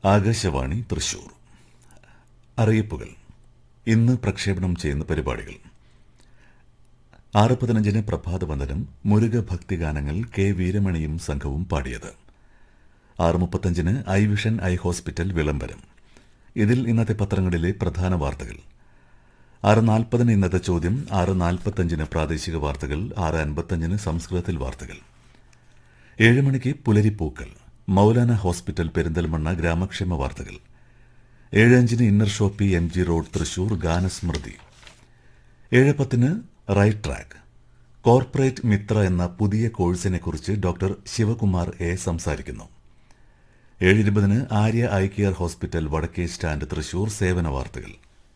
ആകാശവാണി തൃശൂർ അറിയിപ്പുകൾ ഇന്ന് പ്രക്ഷേപണം ചെയ്യുന്ന പരിപാടികൾ ആറ് പതിനഞ്ചിന് പ്രഭാതവന്ദനം മുരുക ഭക്തിഗാനങ്ങൾ കെ വീരമണിയും സംഘവും പാടിയത് ആറ് മുപ്പത്തഞ്ചിന് ഐ വിഷൻ ഐ ഹോസ്പിറ്റൽ വിളംബരം ഇതിൽ ഇന്നത്തെ പത്രങ്ങളിലെ പ്രധാന വാർത്തകൾ ആറ് നാൽപ്പതിന് ഇന്നത്തെ ചോദ്യം ആറ് നാൽപ്പത്തഞ്ചിന് പ്രാദേശിക വാർത്തകൾ ആറ് അൻപത്തഞ്ചിന് സംസ്കൃതത്തിൽ വാർത്തകൾ ഏഴ് മണിക്ക് പുലരിപ്പൂക്കൾ മൌലാന ഹോസ്പിറ്റൽ പെരിന്തൽമണ്ണ ഗ്രാമക്ഷേമ വാർത്തകൾ ഏഴ് അഞ്ചിന് inner shoppe M G road Thrissur ഗാനസ്മൃതി ഏഴ് പത്തിന് റൈറ്റ് ട്രാക്ക് കോർപ്പറേറ്റ് മിത്ര എന്ന പുതിയ കോഴ്സിനെക്കുറിച്ച് ഡോക്ടർ ശിവകുമാർ എ സംസാരിക്കുന്നു ഏഴ് ഇരുപതിന് ആര്യ ഐ കെയർ ഹോസ്പിറ്റൽ വടക്കേ സ്റ്റാൻഡ് തൃശൂർ സേവന വാർത്തകൾ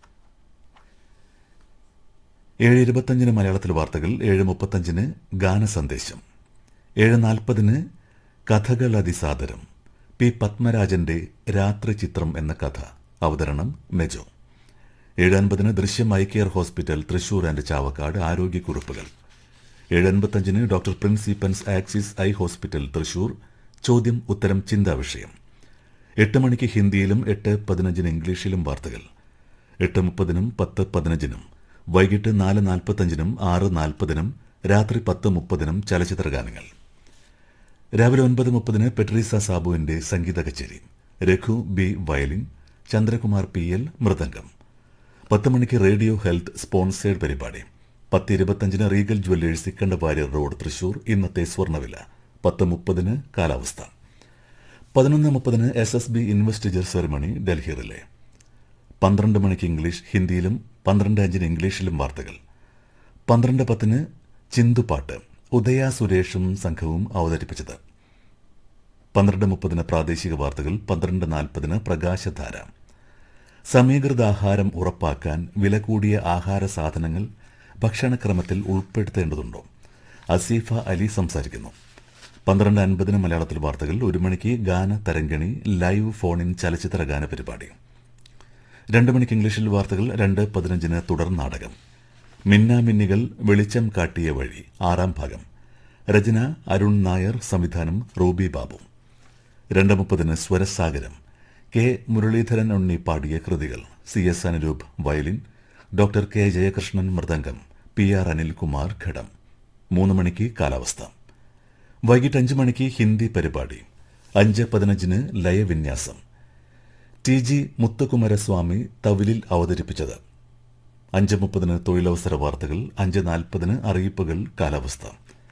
ഏഴ് ഇരുപത്തഞ്ചിന് മലയാളത്തിൽ വാർത്തകൾ ഏഴ് മുപ്പത്തഞ്ചിന് ഗാനസന്ദേശം ഏഴ് നാൽപ്പതിന് കഥകൾ അതിസാദരം പി പത്മരാജന്റെ രാത്രി ചിത്രം എന്ന കഥ അവതരണം മെജോ ഏഴ് അൻപതിന് Drishyam eye care hospital Thrissur and Chavakkad ആരോഗ്യക്കുറിപ്പുകൾ ഏഴ് അൻപത്തഞ്ചിന് ഡോക്ടർ പ്രിൻസിപ്പൻസ് ആക്സിസ് ഐ ഹോസ്പിറ്റൽ തൃശൂർ ചോദ്യം ഉത്തരം ചിന്താ വിഷയം എട്ട് മണിക്ക് ഹിന്ദിയിലും എട്ട് പതിനഞ്ചിന് ഇംഗ്ലീഷിലും വാർത്തകൾ എട്ട് മുപ്പതിനും പത്ത് പതിനഞ്ചിനും വൈകിട്ട് നാല് നാൽപ്പത്തഞ്ചിനും ആറ് നാൽപ്പതിനും രാത്രി പത്ത് മുപ്പതിനും ചലച്ചിത്ര ഗാനങ്ങൾ രാവിലെ ഒൻപത് മുപ്പതിന് പെട്രീസ സാബുവിന്റെ സംഗീത കച്ചേരി Raghu B violin Chandrakumar P L mridangam പത്ത് മണിക്ക് റേഡിയോ ഹെൽത്ത് സ്പോൺസേഡ് പരിപാടി പത്ത് ഇരുപത്തഞ്ചിന് റീഗൽ ജ്വല്ലേഴ്സ് സിക്കണ്ട വാര്യർ റോഡ് തൃശൂർ ഇന്നത്തെ സ്വർണ്ണവില പത്ത് മുപ്പതിന് കാലാവസ്ഥ പതിനൊന്ന് മുപ്പതിന് S S B investiture ceremony Delhi relay പന്ത്രണ്ട് മണിക്ക് ഇംഗ്ലീഷ് ഹിന്ദിയിലും പന്ത്രണ്ട് അഞ്ചിന് ഇംഗ്ലീഷിലും വാർത്തകൾ പന്ത്രണ്ട് പത്തിന് ചിന്തുപാട്ട് ഉദയ സുരേഷും സംഘവും അവതരിപ്പിച്ചത് പന്ത്രണ്ട് മുപ്പതിന് പ്രാദേശിക വാർത്തകൾ പന്ത്രണ്ട് നാൽപ്പതിന് പ്രകാശധാര സമീകൃത ആഹാരം ഉറപ്പാക്കാൻ വില കൂടിയ ആഹാര സാധനങ്ങൾ ഭക്ഷണക്രമത്തിൽ ഉൾപ്പെടുത്തേണ്ടതുണ്ടോ അസീഫ അലി സംസാരിക്കുന്നു പന്ത്രണ്ട് അൻപതിന് മലയാളത്തിൽ വാർത്തകൾ ഒരു മണിക്ക് ഗാന തരംഗിണി ലൈവ് ഫോൺ ഇൻ ചലച്ചിത്ര ഗാന പരിപാടി രണ്ട് മണിക്ക് ഇംഗ്ലീഷിൽ വാർത്തകൾ രണ്ട് പതിനഞ്ചിന് തുടർ നാടകം മിന്നാമിന്നികൾ വെളിച്ചം കാട്ടിയ വഴി ആറാം ഭാഗം രചന അരുൺ നായർ സംവിധാനം റൂബി ബാബു രണ്ട് മുപ്പതിന് സ്വരസാഗരം കെ മുരളീധരൻ ഉണ്ണി പാടിയ കൃതികൾ C S Anuroop violin doctor K Jayakrishnan mridangam P R Anilkumar ghatam മൂന്ന് മണിക്ക് കാലാവസ്ഥ വൈകിട്ട് അഞ്ച് മണിക്ക് ഹിന്ദി പരിപാടി അഞ്ച് പതിനഞ്ചിന് ലയവിന്യാസം ടി ജി മുത്തുകുമാരസ്വാമി തവിലിൽ അവതരിപ്പിച്ചത് അഞ്ച് മുപ്പതിന് തൊഴിലവസര വാർത്തകൾ അഞ്ച് നാൽപ്പതിന് അറിയിപ്പുകൾ കാലാവസ്ഥ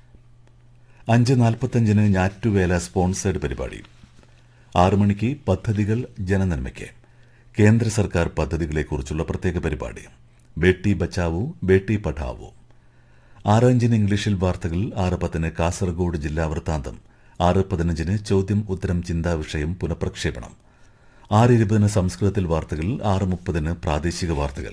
അഞ്ച് നാൽപ്പത്തഞ്ചിന് ഞാറ്റുവേല സ്പോൺസേഡ് പരിപാടി ആറു മണിക്ക് പദ്ധതികൾ ജനനന്മയ്ക്ക് കേന്ദ്ര സർക്കാർ പദ്ധതികളെക്കുറിച്ചുള്ള പ്രത്യേക പരിപാടി ബേട്ടി ബച്ചാവോ ബേട്ടി പഠാവോ ആറ് അഞ്ചിന് ഇംഗ്ലീഷിൽ വാർത്തകൾ ആറ് പത്തിന് കാസർഗോഡ് ജില്ലാ വൃത്താന്തം ആറ് പതിനഞ്ചിന് ചോദ്യം ഉത്തരം ചിന്താ വിഷയം പുനഃപ്രക്ഷേപണം ആറ് ഇരുപതിന് സംസ്കൃതത്തിൽ വാർത്തകൾ ആറ് മുപ്പതിന് പ്രാദേശിക വാർത്തകൾ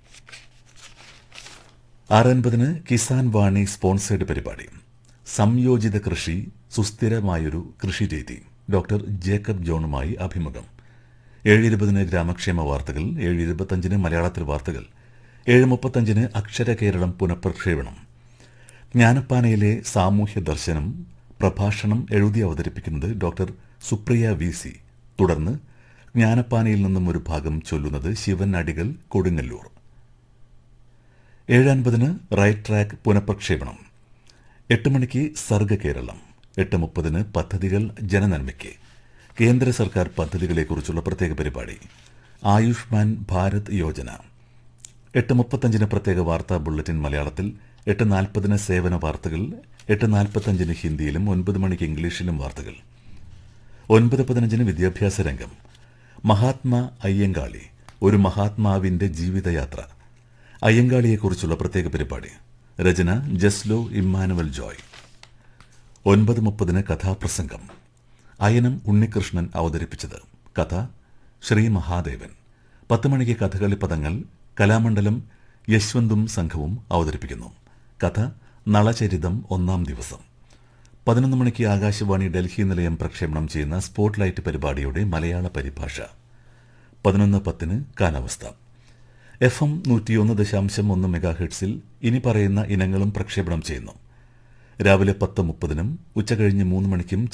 ആറ് അൻപതിന് കിസാൻ വാണി സ്പോൺസേഡ് പരിപാടി സംയോജിത കൃഷി സുസ്ഥിരമായൊരു കൃഷിരീതി ഡോക്ടർ ജേക്കബ് ജോണുമായി അഭിമുഖം ഏഴ് ഇരുപതിന് ഗ്രാമക്ഷേമ വാർത്തകൾ ഏഴ് ഇരുപത്തഞ്ചിന് മലയാളത്തിൽ വാർത്തകൾ ഏഴ് മുപ്പത്തഞ്ചിന് അക്ഷര കേരളം പുനഃപ്രക്ഷേപണം ജ്ഞാനപ്പാനയിലെ സാമൂഹ്യ ദർശനം പ്രഭാഷണം എഴുതി അവതരിപ്പിക്കുന്നത് ഡോക്ടർ സുപ്രിയ വി സി തുടർന്ന് ജ്ഞാനപ്പാനയിൽ നിന്നും ഒരു ഭാഗം ചൊല്ലുന്നത് ശിവൻ അടികൾ കൊടുങ്ങല്ലൂർ ഏഴ് അൻപതിന് റൈറ്റ് ട്രാക്ക് പുനഃപ്രക്ഷേപണം എട്ട് മണിക്ക് സർഗ കേരളം എട്ട് മുപ്പതിന് പദ്ധതികൾ ജനനന്മയ്ക്ക് കേന്ദ്ര സർക്കാർ പദ്ധതികളെക്കുറിച്ചുള്ള പ്രത്യേക പരിപാടി ആയുഷ്മാൻ ഭാരത് യോജന എട്ട് മുപ്പത്തഞ്ചിന് പ്രത്യേക വാർത്താ ബുള്ളറ്റിൻ മലയാളത്തിൽ എട്ട് നാൽപ്പതിന് സേവന വാർത്തകൾ എട്ട് നാൽപ്പത്തഞ്ചിന് ഹിന്ദിയിലും ഒൻപത് മണിക്ക് ഇംഗ്ലീഷിലും വാർത്തകൾ ഒൻപത് പതിനഞ്ചിന് വിദ്യാഭ്യാസ രംഗം മഹാത്മാ അയ്യങ്കാളി ഒരു മഹാത്മാവിന്റെ ജീവിതയാത്ര അയ്യങ്കാളിയെക്കുറിച്ചുള്ള പ്രത്യേക പരിപാടി രചന ജസ്ലോ ഇമ്മാനുവൽ ജോയ് ഒൻപത് മുപ്പതിന് കഥാപ്രസംഗം അയനം ഉണ്ണികൃഷ്ണൻ അവതരിപ്പിച്ചത് കഥ ശ്രീ മഹാദേവൻ പത്ത് മണിക്ക് കഥകളി പദങ്ങൾ കലാമണ്ഡലം യശ്വന്തും സംഘവും അവതരിപ്പിക്കുന്നു കഥ നളചരിതം ഒന്നാം ദിവസം പതിനൊന്ന് മണിക്ക് ആകാശവാണി ഡൽഹി നിലയം പ്രക്ഷേപണം ചെയ്യുന്ന സ്പോട്ട് ലൈറ്റ് പരിപാടിയുടെ മലയാള പരിഭാഷ പതിനൊന്ന് പത്തിന് കാലാവസ്ഥ എഫ് എം നൂറ്റിയൊന്ന് ദശാംശം ഒന്ന് മെഗാഹെഡ്സിൽ ഇനി പറയുന്ന ഇനങ്ങളും പ്രക്ഷേപണം ചെയ്യുന്നു രാവിലെ പത്ത് മുപ്പതിനും ഉച്ചകഴിഞ്ഞ് മൂന്ന് മണിക്കും